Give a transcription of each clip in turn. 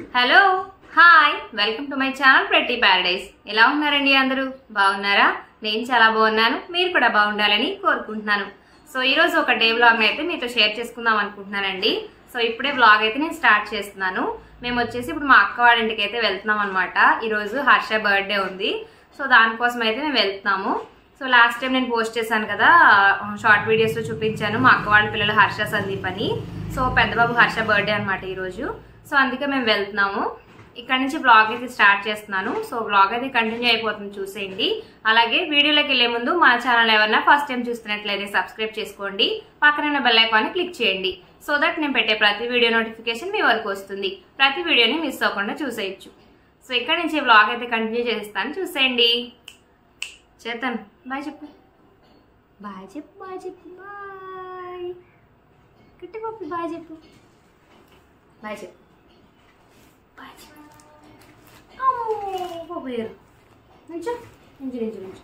hello hi welcome to my channel pretty paradise ఎలా ఉన్నారండి అందరూ బాగున్నారా నేను చాలా బాగున్నాను మీరు కూడా బాగుండాలని కోరుకుంటున్నాను సో ఈరోజు ఒక డే వ్లాగ్ అయితే మీతో షేర్ చేసుకుందాం అనుకుంటున్నానండి సో ఇప్పుడే వ్లాగ్ అయితే నేను స్టార్ట్ చేస్తున్నాను మేము వచ్చేసి ఇప్పుడు మా అక్క వాళ్ళ ఇంటికి అయితే వెళ్తున్నాం అనమాట ఈరోజు హర్ష బర్త్డే ఉంది సో దానికోసం అయితే మేము వెళ్తున్నాము సో లాస్ట్ టైం నేను పోస్ట్ చేశాను కదా షార్ట్ వీడియోస్లో చూపించాను మా అక్క వాళ్ళ పిల్లలు హర్ష సందీప్ అని సో పెద్దబాబు హర్ష బర్త్డే అనమాట ఈరోజు సో అందుకే మేము వెళ్తున్నాము ఇక్కడ నుంచి బ్లాగ్ అయితే స్టార్ట్ చేస్తున్నాను సో బ్లాగ్ అయితే కంటిన్యూ అయిపోతుంది చూసేయండి అలాగే వీడియోలోకి వెళ్ళే ముందు మన ఛానల్ ఎవరన్నా ఫస్ట్ టైం చూస్తున్నట్లయితే సబ్స్క్రైబ్ చేసుకోండి పక్కన బెల్ ఐకాన్ని క్లిక్ చేయండి సో దట్ నేను పెట్టే ప్రతి వీడియో నోటిఫికేషన్ మీ వరకు వస్తుంది ప్రతి వీడియోని మిస్ అవ్వకుండా చూసేయచ్చు సో ఇక్కడ నుంచి బ్లాగ్ అయితే కంటిన్యూ చేస్తాను చూసేయండి చేద్దాం బాయ్ చెప్పు బాయ్ చెప్పు బాయ్ చెప్పు బాయ్ కిట్టి పప్పు బాయ్ చెప్పు బాయ్ చెప్పు బాయ్ చెప్పు అమ్మో పప్పు ఏరు నుంచో నుంచు నుంచు నుంచు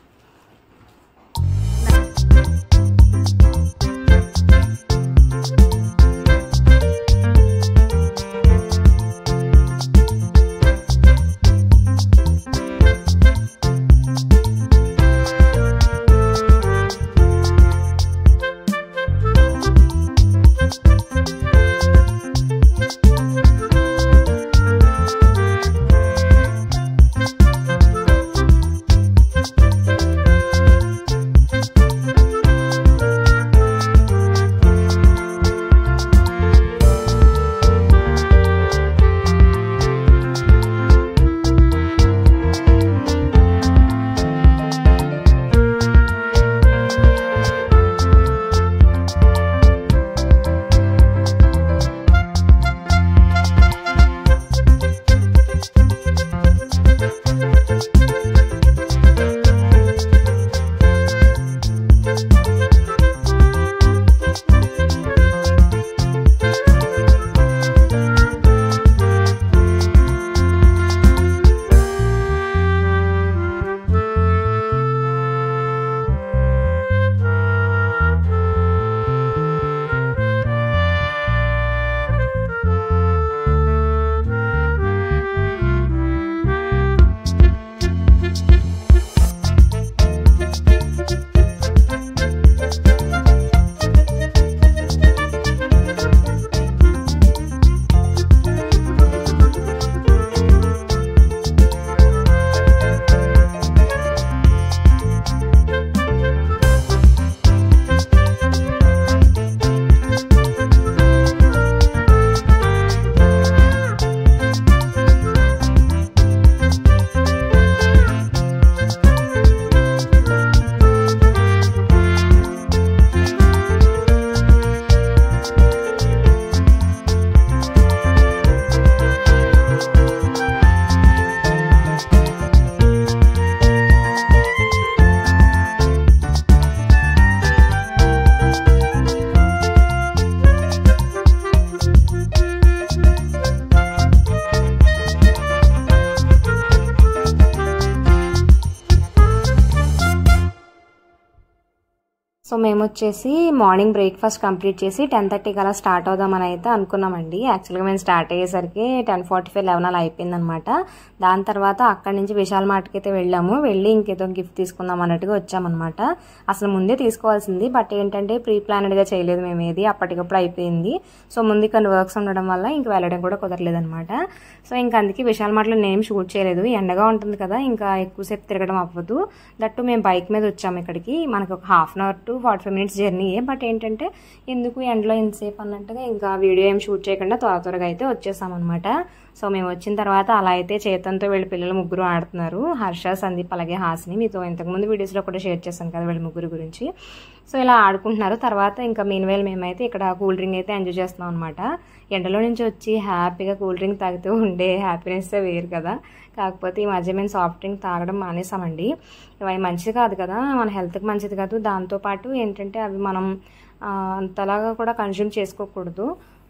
సో మేము వచ్చేసి మార్నింగ్ బ్రేక్ఫాస్ట్ కంప్లీట్ చేసి టెన్ థర్టీకి అలా స్టార్ట్ అవుదామని అయితే అనుకున్నామండి యాక్చువల్గా మేము స్టార్ట్ అయ్యేసరికి టెన్ ఫార్టీ ఫైవ్ లెవెన్ అలా అయిపోయిందనమాట దాని తర్వాత అక్కడి నుంచి విశాల్ మార్ట్కి అయితే వెళ్ళాము వెళ్ళి ఇంకేదో గిఫ్ట్ తీసుకుందాం అన్నట్టుగా వచ్చామన్నమాట అసలు ముందే తీసుకోవాల్సింది బట్ ఏంటంటే ప్రీ ప్లానెడ్గా చేయలేదు మేము ఏది అప్పటికప్పుడు అయిపోయింది సో ముందు కొన్ని వర్క్స్ ఉండడం వల్ల ఇంక వెళ్ళడం కూడా కుదరలేదు అనమాట సో ఇంకా అందుకే విశాల్ మార్ట్లో నేను షూట్ చేయలేదు ఎండగా ఉంటుంది కదా ఇంకా ఎక్కువసేపు తిరగడం అవ్వదు దట్టు మేము బైక్ మీద వచ్చాము ఇక్కడికి మనకి ఒక half an hour to forty five minutes జర్నీయే బట్ ఏంటంటే ఎందుకు ఎండలో ఎంతసేపు అన్నట్టుగా ఇంకా వీడియో ఏం షూట్ చేయకుండా త్వర త్వరగా అయితే వచ్చేసామన్నమాట సో మేము వచ్చిన తర్వాత అలా అయితే చేతంతో వీళ్ళ పిల్లలు ముగ్గురు ఆడుతున్నారు హర్ష సందీప్ అలాగే హాసిని మీతో ఇంతకుముందు వీడియోస్లో కూడా షేర్ చేశాను కదా వీళ్ళ ముగ్గురు గురించి సో ఇలా ఆడుకుంటున్నారు తర్వాత ఇంకా మీన్ వేల్ మేమైతే ఇక్కడ కూల్ డ్రింక్ అయితే ఎంజాయ్ చేస్తున్నాం అనమాట ఎండలో నుంచి వచ్చి హ్యాపీగా కూల్ డ్రింక్ తాగుతూ ఉండే హ్యాపీనెస్ వేరు కదా కాకపోతే ఈ మధ్య మేము సాఫ్ట్ డ్రింక్ తాగడం మానేసామండి అవి మంచిది కాదు కదా మన హెల్త్కి మంచిది కాదు దాంతోపాటు ఏంటంటే అవి మనం ఆ, అంతలాగా కూడా కన్జ్యూమ్ చేసుకోకూడదు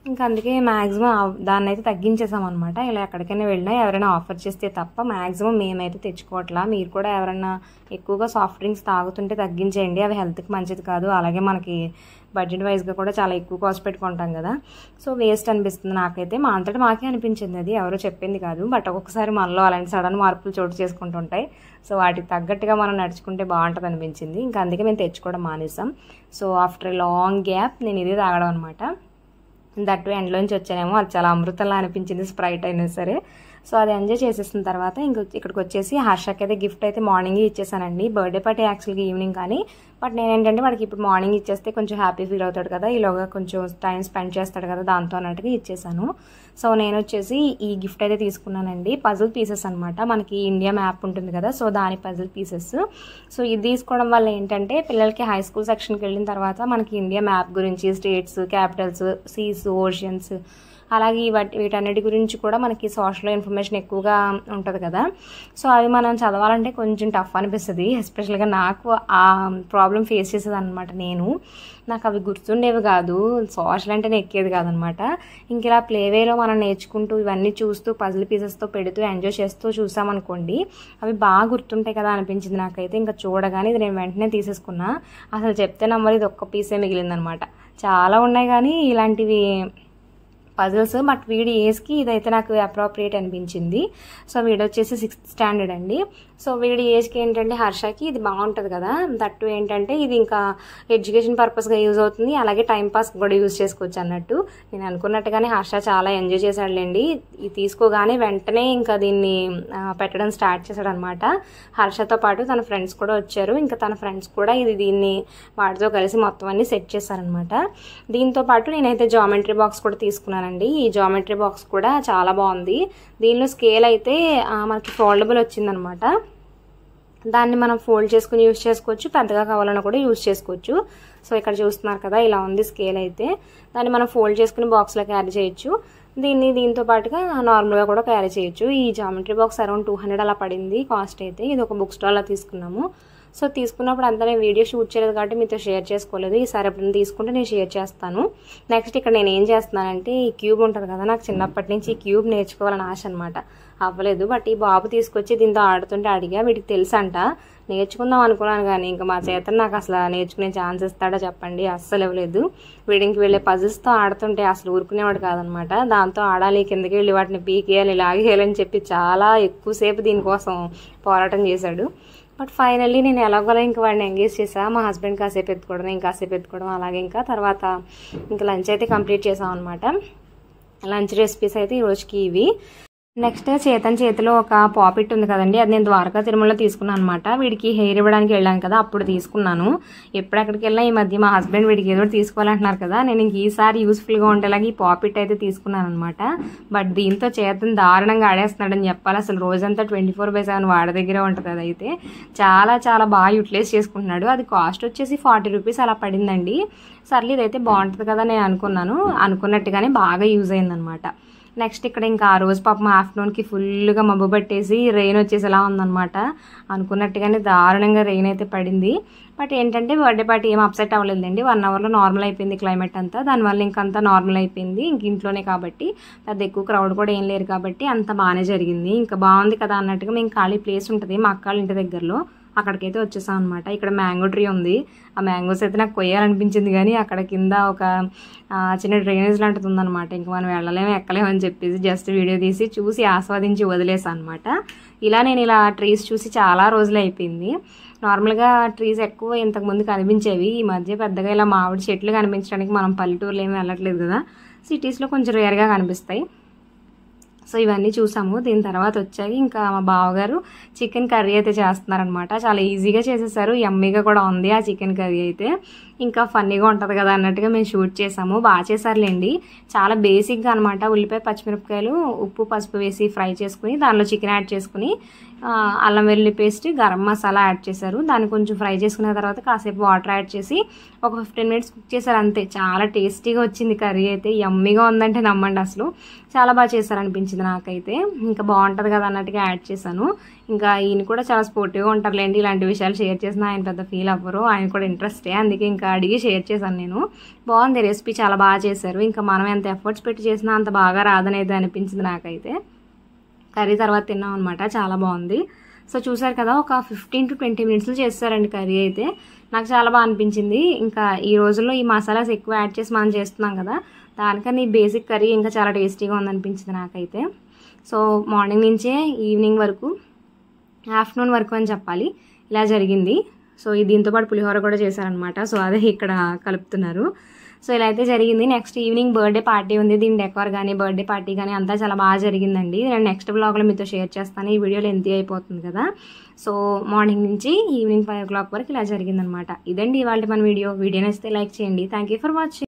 ఇంకా అందుకే మ్యాక్సిమం దాన్ని అయితే తగ్గించేసాం అనమాట ఇలా ఎక్కడికైనా వెళ్ళినా ఎవరైనా ఆఫర్ చేస్తే తప్ప మ్యాక్సిమం మేమైతే తెచ్చుకోవట్లా మీరు కూడా ఎవరైనా ఎక్కువగా సాఫ్ట్ డ్రింక్స్ తాగుతుంటే తగ్గించేయండి అవి హెల్త్కి మంచిది కాదు అలాగే మనకి బడ్జెట్ వైజ్గా కూడా చాలా ఎక్కువ కాస్ట్ పెట్టుకుంటాం కదా సో వేస్ట్ అనిపిస్తుంది నాకైతే మా అంతటా మాకే అనిపించింది అది ఎవరో చెప్పింది కాదు బట్ ఒక్కొక్కసారి మనలో అలాంటి సడన్ మార్పులు చోటు చేసుకుంటుంటాయి సో వాటికి తగ్గట్టుగా మనం నడుచుకుంటే బాగుంటుంది అనిపించింది ఇంకా అందుకే మేము తెచ్చుకోవడం మానేసాం సో ఆఫ్టర్ లాంగ్ గ్యాప్ నేను ఇదే తాగడం అనమాట దట్టు ఎండ్లోంచి వచ్చానేమో అది చాలా అమృతంలా అనిపించింది స్ప్రైట్ అయినా సరే సో అది ఎంజాయ్ చేసేసిన తర్వాత ఇంక ఇక్కడికి వచ్చేసి హర్షకి అయితే గిఫ్ట్ అయితే మార్నింగ్ ఇచ్చేసానండి బర్త్డే పార్టీ యాక్చువల్గా ఈవినింగ్ కానీ బట్ నేనేంటంటే వాడికి ఇప్పుడు మార్నింగ్ ఇచ్చేస్తే కొంచెం హ్యాపీ ఫీల్ అవుతాడు కదా ఈలోగా కొంచెం టైం స్పెండ్ చేస్తాడు కదా దాంతో అన్నట్టుగా ఇచ్చేసాను సో నేను వచ్చేసి ఈ గిఫ్ట్ అయితే తీసుకున్నానండి పజిల్ పీసెస్ అనమాట మనకి ఇండియా మ్యాప్ ఉంటుంది కదా సో దాని పజిల్ పీసెస్ సో ఇది తీసుకోవడం వల్ల ఏంటంటే పిల్లలకి హై స్కూల్ సెక్షన్కి వెళ్ళిన తర్వాత మనకి ఇండియా మ్యాప్ గురించి స్టేట్స్ క్యాపిటల్స్ సీస్ ఓషియన్స్ అలాగే వాటి వీటన్నిటి గురించి కూడా మనకి సోషల్ ఇన్ఫర్మేషన్ ఎక్కువగా ఉంటుంది కదా సో అవి మనం చదవాలంటే కొంచెం టఫ్ అనిపిస్తుంది ఎస్పెషల్గా నాకు ఆ ప్రాబ్లం ఫేస్ చేసేది అనమాట నేను నాకు అవి గుర్తుండేవి కాదు సోషల్ అంటేనే ఎక్కేది కాదనమాట ఇంక ఇలా ప్లేవేలో మనం నేర్చుకుంటూ ఇవన్నీ చూస్తూ పజిల్ పీసెస్తో పెడుతూ ఎంజాయ్ చేస్తూ చూసామనుకోండి అవి బాగా గుర్తుంటాయి కదా అనిపించింది నాకైతే ఇంకా చూడగానే ఇది నేను వెంటనే తీసేసుకున్నా అసలు చెప్తే నమ్మరు ఇది ఒక్క పీసే మిగిలిందనమాట చాలా ఉన్నాయి కానీ ఇలాంటివి పజిల్స్ బట్ వీడి ఏజ్కి ఇదైతే నాకు అప్రోప్రియేట్ అనిపించింది సో వీడు వచ్చేసి సిక్స్త్ స్టాండర్డ్ అండి సో వీడి ఏజ్కి ఏంటంటే హర్షకి ఇది బాగుంటుంది కదా దట్టు ఏంటంటే ఇది ఇంకా ఎడ్యుకేషన్ పర్పస్గా యూజ్ అవుతుంది అలాగే టైం పాస్ కూడా యూజ్ చేసుకోవచ్చు అన్నట్టు నేను అనుకున్నట్టుగానే హర్ష చాలా ఎంజాయ్ చేశాడులేండి ఇది తీసుకోగానే వెంటనే ఇంకా దీన్ని ఆ, పెట్టడం స్టార్ట్ చేశాడు అనమాట హర్షతో పాటు తన ఫ్రెండ్స్ కూడా వచ్చారు ఇంకా తన ఫ్రెండ్స్ కూడా ఇది దీన్ని వాటితో కలిసి మొత్తం అన్ని సెట్ చేశారనమాట దీంతో పాటు నేనైతే జామెట్రీ బాక్స్ కూడా తీసుకున్నానండి ఈ జామెట్రీ బాక్స్ కూడా చాలా బాగుంది దీనిలో స్కేల్ అయితే ఆ, మనకి ఫోల్డబుల్ వచ్చిందనమాట దాన్ని మనం ఫోల్డ్ చేసుకుని యూస్ చేసుకోవచ్చు పెద్దగా కావాలన్నా కూడా యూస్ చేసుకోవచ్చు సో ఇక్కడ చూస్తున్నారు కదా ఇలా ఉంది స్కేల్ అయితే దాన్ని మనం ఫోల్డ్ చేసుకుని బాక్స్లో క్యారీ చేయొచ్చు దీన్ని దీంతో పాటుగా నార్మల్గా కూడా క్యారీ చేయొచ్చు ఈ geometry box around two hundred అలా పడింది కాస్ట్ అయితే ఇది ఒక బుక్ స్టాల్లో తీసుకున్నాము సో తీసుకున్నప్పుడు అంతా నేను వీడియో షూట్ చేయలేదు కాబట్టి మీతో షేర్ చేసుకోలేదు ఈసారి ఎప్పుడైనా తీసుకుంటే నేను షేర్ చేస్తాను నెక్స్ట్ ఇక్కడ నేను ఏం చేస్తున్నానంటే ఈ క్యూబ్ ఉంటుంది కదా నాకు చిన్నప్పటి నుంచి ఈ క్యూబ్ నేర్చుకోవాలని ఆశ అనమాట అవ్వలేదు బట్ ఈ బాబు తీసుకొచ్చి దీంతో ఆడుతుంటే అడిగా వీటికి తెలుసంట నేర్చుకుందాం అనుకున్నాను కానీ ఇంకా మా చేత నాకు అసలు నేర్చుకునే ఛాన్స్ ఇస్తాడో చెప్పండి అస్సలు ఇవ్వలేదు వీడింకి వెళ్ళే పజిల్స్తో ఆడుతుంటే అసలు ఊరుకునేవాడు కాదనమాట దాంతో ఆడాలి కిందకి వెళ్ళి వాటిని పీకేయాలి లాగేయాలని చెప్పి చాలా ఎక్కువసేపు దీనికోసం పోరాటం చేశాడు బట్ ఫైనల్లీ నేను ఎలాగోలా ఇంకా వాడిని ఎంగేజ్ చేసా మా హస్బెండ్ కాసేపు ఎత్తుకోవడం ఇంకా కాసేపు ఎత్తుకోవడం అలాగే ఇంకా తర్వాత ఇంకా లంచ్ అయితే కంప్లీట్ చేసాం అనమాట లంచ్ రెసిపీస్ అయితే ఈ రోజుకి ఇవి నెక్స్ట్ చేతన్ చేతిలో ఒక పాపిట్ ఉంది కదండి అది నేను ద్వారకా తిరుమలలో తీసుకున్నాను అనమాట వీడికి హెయిర్ ఇవ్వడానికి వెళ్ళాను కదా అప్పుడు తీసుకున్నాను ఎప్పుడెక్కడికి వెళ్ళినా ఈ మధ్య మా హస్బెండ్ వీడికి ఏదో ఒకటి తీసుకోవాలంటున్నారు కదా నేను ఇంక ఈసారి యూస్ఫుల్గా ఉండేలాగా ఈ పాపిట్ అయితే తీసుకున్నాను అనమాట బట్ దీంతో చేతన్ దారుణంగా ఆడేస్తున్నాడని చెప్పాలి అసలు రోజంతా ట్వంటీ ఫోర్ బై సెవెన్ వాడి దగ్గరే ఉంటుంది అది అయితే చాలా చాలా బాగా యూటిలైజ్ చేసుకుంటున్నాడు అది కాస్ట్ వచ్చేసి ఫార్టీ రూపీస్ అలా పడిందండి సర్లే ఇదైతే బాగుంటుంది కదా నేను అనుకున్నాను అనుకున్నట్టుగానే బాగా యూజ్ అయిందనమాట నెక్స్ట్ ఇక్కడ ఇంకా ఆ రోజు పాపం ఆఫ్టర్నూన్కి ఫుల్గా మబ్బు పట్టేసి రెయిన్ వచ్చేసేలా ఉందన్నమాట అనుకున్నట్టుగానే దారుణంగా రెయిన్ అయితే పడింది బట్ ఏంటంటే బర్త్డే పార్టీ ఏం అప్సెట్ అవ్వలేదండి వన్ అవర్లో నార్మల్ అయిపోయింది క్లైమేట్ అంతా దానివల్ల ఇంకంతా నార్మల్ అయిపోయింది ఇంక ఇంట్లోనే కాబట్టి పెద్ద ఎక్కువ క్రౌడ్ కూడా ఏం లేరు కాబట్టి అంత బాగానే జరిగింది ఇంకా బాగుంది కదా అన్నట్టుగా మేము ఖాళీ ప్లేస్ ఉంటుంది మా అక్క వాళ్ళ ఇంటి దగ్గరలో అక్కడికైతే వచ్చేసాం అనమాట ఇక్కడ మ్యాంగో ట్రీ ఉంది ఆ మ్యాంగోస్ అయితే నాకు కొయ్యాలనిపించింది కానీ అక్కడ కింద ఒక ఆ, చిన్న డ్రైనేజ్ లాంటిది ఉందన్నమాట ఇంక మనం వెళ్ళలేము ఎక్కలేము అని చెప్పేసి జస్ట్ వీడియో తీసి చూసి ఆస్వాదించి వదిలేసాను అనమాట ఇలా నేను ఇలా ట్రీస్ చూసి చాలా రోజులు అయిపోయింది నార్మల్గా ట్రీస్ ఎక్కువ ఇంతకు ముందు కనిపించేవి ఈ మధ్య పెద్దగా ఇలా మామిడి చెట్లు కనిపించడానికి మనం పల్లెటూరులో ఏమీ వెళ్ళట్లేదు కదా సిటీస్లో కొంచెం రేర్గా కనిపిస్తాయి సో ఇవన్నీ చూసాము దీని తర్వాత వచ్చాక ఇంకా మా బావగారు చికెన్ కర్రీ అయితే చేస్తున్నారనమాట చాలా ఈజీగా చేసేసారు యమ్మీగా కూడా ఉంది ఆ చికెన్ కర్రీ అయితే ఇంకా ఫన్నీగా ఉంటుంది కదా అన్నట్టుగా మేము షూట్ చేసాము బాగా చేశారులేండి చాలా బేసిక్గా అనమాట ఉల్లిపాయ పచ్చిమిరపకాయలు ఉప్పు పసుపు వేసి ఫ్రై చేసుకుని దానిలో చికెన్ యాడ్ చేసుకుని ఆ, అల్లం వెల్లుల్లి పేస్ట్ గరం మసాలా యాడ్ చేశారు దాన్ని కొంచెం ఫ్రై చేసుకున్న తర్వాత కాసేపు వాటర్ యాడ్ చేసి ఒక ఫిఫ్టీన్ మినిట్స్ కుక్ చేశారు అంతే చాలా టేస్టీగా వచ్చింది కర్రీ అయితే యమ్మీగా ఉందంటే నమ్మండి అసలు చాలా బాగా చేశారు అనిపించింది నాకైతే ఇంకా బాగుంటుంది కదా అన్నట్టుగా యాడ్ చేశాను ఇంకా ఈయన కూడా చాలా స్పోర్టివ్గా ఉంటారులేండి ఇలాంటి విషయాలు షేర్ చేసిన ఆయన పెద్ద ఫీల్ అవ్వరు ఆయన కూడా ఇంట్రెస్టే అందుకే ఇంకా అడిగి షేర్ చేశాను నేను బాగుంది రెసిపీ చాలా బాగా చేశారు ఇంకా మనం ఎంత ఎఫర్ట్స్ పెట్టి చేసినా అంత బాగా రాదనేది అనిపించింది నాకైతే కర్రీ తర్వాత తిన్నాం అనమాట చాలా బాగుంది సో చూసారు కదా ఒక ఫిఫ్టీన్ టు ట్వంటీ మినిట్స్లో చేస్తారండి కర్రీ అయితే నాకు చాలా బాగా అనిపించింది ఇంకా ఈ రోజుల్లో ఈ మసాలాస్ ఎక్కువ యాడ్ చేసి మనం చేస్తున్నాం కదా దానికని ఈ బేసిక్ కర్రీ ఇంకా చాలా టేస్టీగా ఉందనిపించింది నాకైతే సో మార్నింగ్ నుంచే ఈవినింగ్ వరకు ఆఫ్టర్నూన్ వరకు అని చెప్పాలి ఇలా జరిగింది సో ఈ దీంతో పాటు పులిహోర కూడా చేశారనమాట సో అదే ఇక్కడ కలుపుతున్నారు సో ఇలా అయితే జరిగింది నెక్స్ట్ ఈవినింగ్ బర్త్డే పార్టీ ఉంది దీని డెకోర్ కానీ బర్త్డే పార్టీ కానీ అంతా చాలా బాగా జరిగిందండి నేను నెక్స్ట్ బ్లాగ్లో మీతో షేర్ చేస్తాను ఈ వీడియోలో ఎంత అయిపోతుంది కదా సో మార్నింగ్ నుంచి ఈవినింగ్ ఫైవ్ ఓ క్లాక్ వరకు ఇలా జరిగిందనమాట ఇదండి ఇవాళ మన వీడియో వీడియో నచ్చితే లైక్ చేయండి థ్యాంక్ యూ ఫర్ వాచింగ్